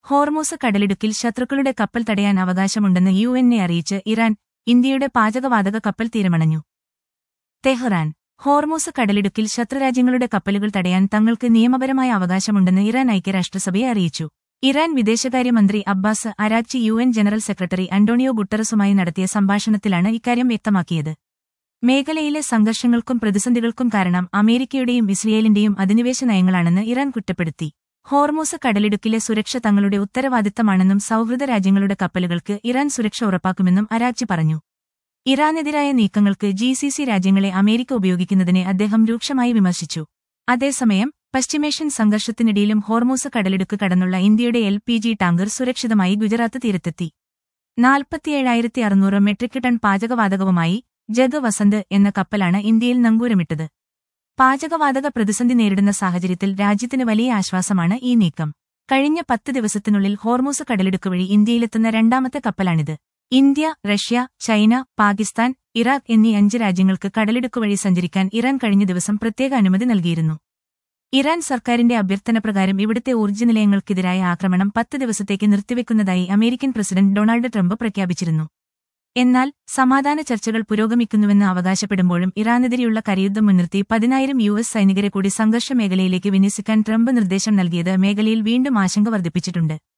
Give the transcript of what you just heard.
Hormuz കടലിടുക്കിൽ ശത്രുക്കളുടെ കപ്പൽ തടയാൻ അവകാശമുണ്ടെന്ന് യു എന്നെ അറിയിച്ച് ഇറാൻ ഇന്ത്യയുടെ പാചകവാതക കപ്പൽ തീരമണഞ്ഞു തെഹ്റാൻ ഹോർമൂസ് കടലിടുക്കിൽ ശത്രുരാജ്യങ്ങളുടെ കപ്പലുകൾ തടയാൻ തങ്ങൾക്ക് നിയമപരമായ അവകാശമുണ്ടെന്ന് ഇറാൻ ഐക്യരാഷ്ട്രസഭയെ അറിയിച്ചു ഇറാൻ വിദേശകാര്യമന്ത്രി Abbas Araghchi U N general secretary Antonio ഗുട്ടറസുമായി നടത്തിയ സംഭാഷണത്തിലാണ് ഇക്കാര്യം വ്യക്തമാക്കിയത് മേഖലയിലെ സംഘർഷങ്ങൾക്കും പ്രതിസന്ധികൾക്കും കാരണം അമേരിക്കയുടെയും ഇസ്രയേലിന്റെയും അധിനിവേശ നയങ്ങളാണെന്ന് ഇറാൻ കുറ്റപ്പെടുത്തി ഹോർമൂസ് കടലിടുക്കിലെ സുരക്ഷ തങ്ങളുടെ ഉത്തരവാദിത്തമാണെന്നും സൗഹൃദ രാജ്യങ്ങളുടെ കപ്പലുകൾക്ക് ഇറാൻ സുരക്ഷ ഉറപ്പാക്കുമെന്നും അരാക്ചി പറഞ്ഞു ഇറാനെതിരായ നീക്കങ്ങൾക്ക് ജി സി സി രാജ്യങ്ങളെ അമേരിക്ക ഉപയോഗിക്കുന്നതിനെ അദ്ദേഹം രൂക്ഷമായി വിമർശിച്ചു അതേസമയം പശ്ചിമേഷ്യൻ സംഘർഷത്തിനിടയിലും ഹോർമൂസ് കടലിടുക്ക് കടന്നുള്ള ഇന്ത്യയുടെ എൽ പി ജി ടാങ്കർ സുരക്ഷിതമായി ഗുജറാത്ത് തീരത്തെത്തി നാൽപ്പത്തിയേഴായിരത്തി അറുന്നൂറ് മെട്രിക് ടൺ പാചകവാതകവുമായി ജഗ് വസന്ത് എന്ന കപ്പലാണ് ഇന്ത്യയിൽ നങ്കൂരമിട്ടത് പാചകവാതക പ്രതിസന്ധി നേരിടുന്ന സാഹചര്യത്തിൽ രാജ്യത്തിന് വലിയ ആശ്വാസമാണ് ഈ നീക്കം കഴിഞ്ഞ പത്ത് ദിവസത്തിനുള്ളിൽ ഹോർമൂസ് കടലിടുക്ക് വഴി ഇന്ത്യയിലെത്തുന്ന രണ്ടാമത്തെ കപ്പലാണിത് India Russia China Pakistan Iraq എന്നീ അഞ്ച് രാജ്യങ്ങൾക്ക് കടലിടുക്ക് വഴി സഞ്ചരിക്കാൻ ഇറാൻ കഴിഞ്ഞ ദിവസം പ്രത്യേക അനുമതി നൽകിയിരുന്നു ഇറാൻ സർക്കാരിന്റെ അഭ്യർത്ഥന പ്രകാരം ഇവിടുത്തെ ഊർജ്ജ നിലയങ്ങൾക്കെതിരായ ആക്രമണം പത്ത് ദിവസത്തേക്ക് നിർത്തിവെക്കുന്നതായി അമേരിക്കൻ പ്രസിഡന്റ് ഡൊണാൾഡ് ട്രംപ് പ്രഖ്യാപിച്ചിരുന്നു എന്നാൽ സമാധാന ചർച്ചകൾ പുരോഗമിക്കുന്നുവെന്ന് അവകാശപ്പെടുമ്പോഴും ഇറാനെതിരെയുള്ള കരയുദ്ധം മുൻനിർത്തി പതിനായിരം യു എസ് സൈനികരെ കൂടി സംഘർഷ മേഖലയിലേക്ക് വിന്യസിക്കാൻ ട്രംപ് നിർദ്ദേശം നൽകിയത് മേഖലയിൽ വീണ്ടും ആശങ്ക വർദ്ധിപ്പിച്ചിട്ടുണ്ട്